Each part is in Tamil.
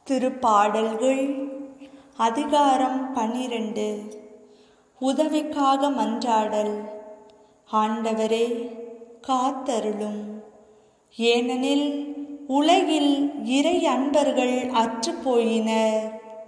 திருப்பாடல்கள் அதிகாரம் பன்னிரண்டு உதவிக்காக மன்றாடல் ஆண்டவரே காத்தருளும் ஏனெனில் உலகில் இறை அன்பர்கள் அற்றுப்போயினர்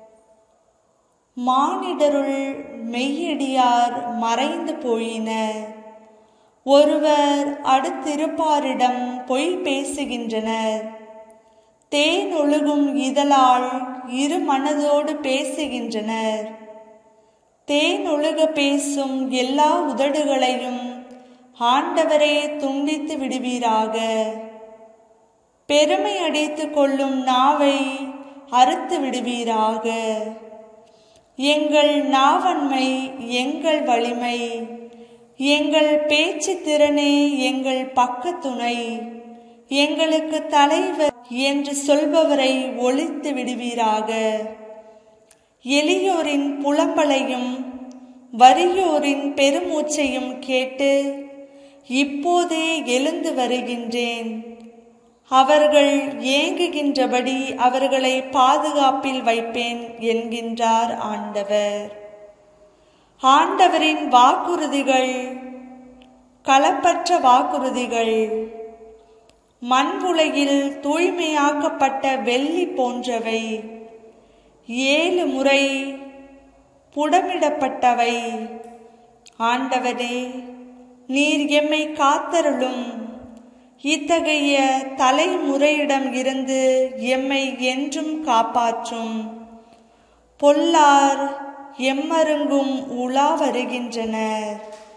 மானிடருள் மெய்யடியார் மறைந்து போயினர் ஒருவர் அடுத்திருப்பாரிடம் பொய் பேசுகின்றனர் தேன் ஒழுகும் இதழால் இரு மனதோடு பேசுகின்றனர் தேன் ஒழுக பேசும் எல்லா உதடுகளையும் ஆண்டவரே துண்டித்து விடுவீராக பெருமை அடித்து கொள்ளும் நாவை அறுத்து விடுவீராக எங்கள் நாவன்மை எங்கள் வலிமை எங்கள் பேச்சு திறனே எங்கள் பக்கத்துணை எங்களுக்கு தலைவர் என்று சொல்பவரை ஒழித்து விடுவீராக எளியோரின் புலம்பலையும் வறியோரின் பெருமூச்சையும் கேட்டு இப்போதே எழுந்து வருகின்றேன் அவர்கள் ஏங்குகின்றபடி அவர்களை பாதுகாப்பில் வைப்பேன் என்கின்றார் ஆண்டவர் ஆண்டவரின் வாக்குறுதிகள் களப்பற்ற வாக்குறுதிகள் மண் உலகில் தூய்மையாக்கப்பட்ட வெள்ளி போன்றவை ஏழு முறை புடமிடப்பட்டவை ஆண்டவரே நீர் எம்மை காத்தருளும் இத்தகைய தலைமுறையிடம் இருந்து எம்மை என்றும் காப்பாற்றும் பொல்லார் எம்மருங்கும் உலா வருகின்றனர்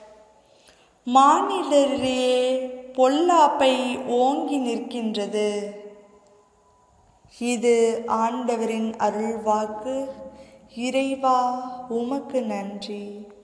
மாநிலரே பொல்லாப்பை ஓங்கி நிற்கின்றது இது ஆண்டவரின் அருள்வாக்கு இறைவா உமக்கு நன்றி